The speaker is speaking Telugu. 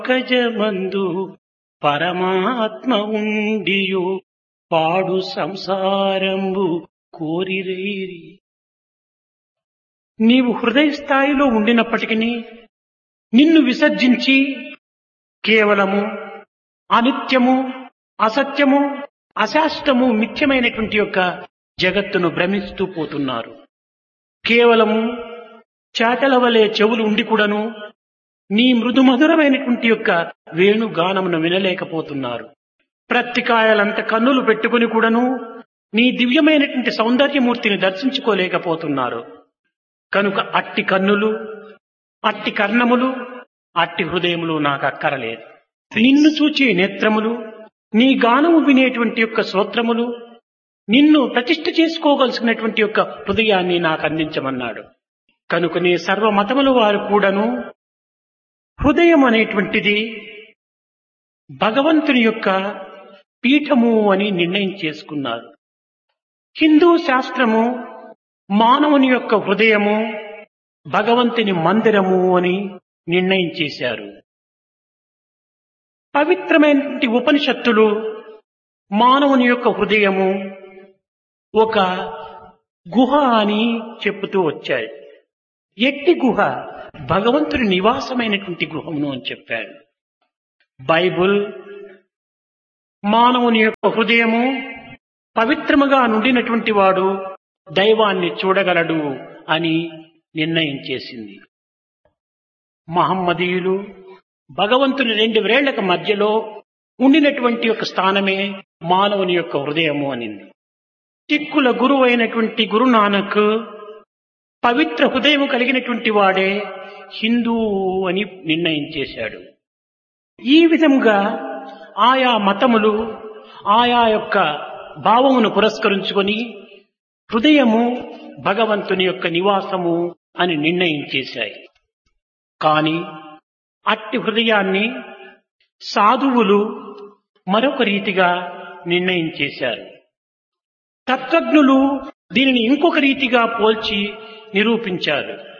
పంకజమందు పరమాత్మ ఉండియు పాడు సంసారంబు కోరిరేరి నీవు హృదయ స్థాయిలో ఉండినప్పటికీ నిన్ను విసర్జించి కేవలము అనిత్యము అసత్యము అశాశ్వతము మిథ్యమైనటువంటి యొక్క జగత్తును భ్రమిస్తూ పోతున్నారు కేవలము చాటల వలె చెవులు ఉండి కూడాను నీ మృదు మధురమైనటువంటి యొక్క వేణుగానమును వినలేకపోతున్నారు ప్రత్తికాయలంత కన్నులు పెట్టుకుని కూడాను నీ దివ్యమైనటువంటి సౌందర్యమూర్తిని దర్శించుకోలేకపోతున్నారు కనుక అట్టి కన్నులు అట్టి కర్ణములు అట్టి హృదయములు నాకు అక్కరలేదు నిన్ను చూచే నేత్రములు నీ గానము వినేటువంటి యొక్క శ్రోత్రములు నిన్ను ప్రతిష్ఠ చేసుకోగలిసినటువంటి యొక్క హృదయాన్ని నాకు అందించమన్నాడు కనుక నీ సర్వమతముల వారు కూడాను హృదయం అనేటువంటిది భగవంతుని యొక్క పీఠము అని నిర్ణయం చేసుకున్నారు హిందూ శాస్త్రము మానవుని యొక్క హృదయము భగవంతుని మందిరము అని నిర్ణయం చేశారు పవిత్రమైనటువంటి ఉపనిషత్తులు మానవుని యొక్క హృదయము ఒక గుహ అని చెప్పుతూ వచ్చాయి ఎట్టి గుహ భగవంతుని నివాసమైనటువంటి గృహమును అని చెప్పాడు బైబుల్ మానవుని యొక్క హృదయము పవిత్రముగా నుండినటువంటి వాడు దైవాన్ని చూడగలడు అని నిర్ణయం చేసింది మహమ్మదీయులు భగవంతుని రెండు వేళ్లకు మధ్యలో ఉండినటువంటి ఒక స్థానమే మానవుని యొక్క హృదయము అనింది సిక్కుల గురువు అయినటువంటి గురునానక్ పవిత్ర హృదయం కలిగినటువంటి వాడే హిందూ అని నిర్ణయం చేశాడు ఈ విధంగా ఆయా మతములు ఆయా యొక్క భావమును పురస్కరించుకొని హృదయము భగవంతుని యొక్క నివాసము అని నిర్ణయం చేశాయి కాని అట్టి హృదయాన్ని సాధువులు మరొక రీతిగా నిర్ణయం చేశారు తత్వజ్ఞులు దీనిని ఇంకొక రీతిగా పోల్చి నిరూపించారు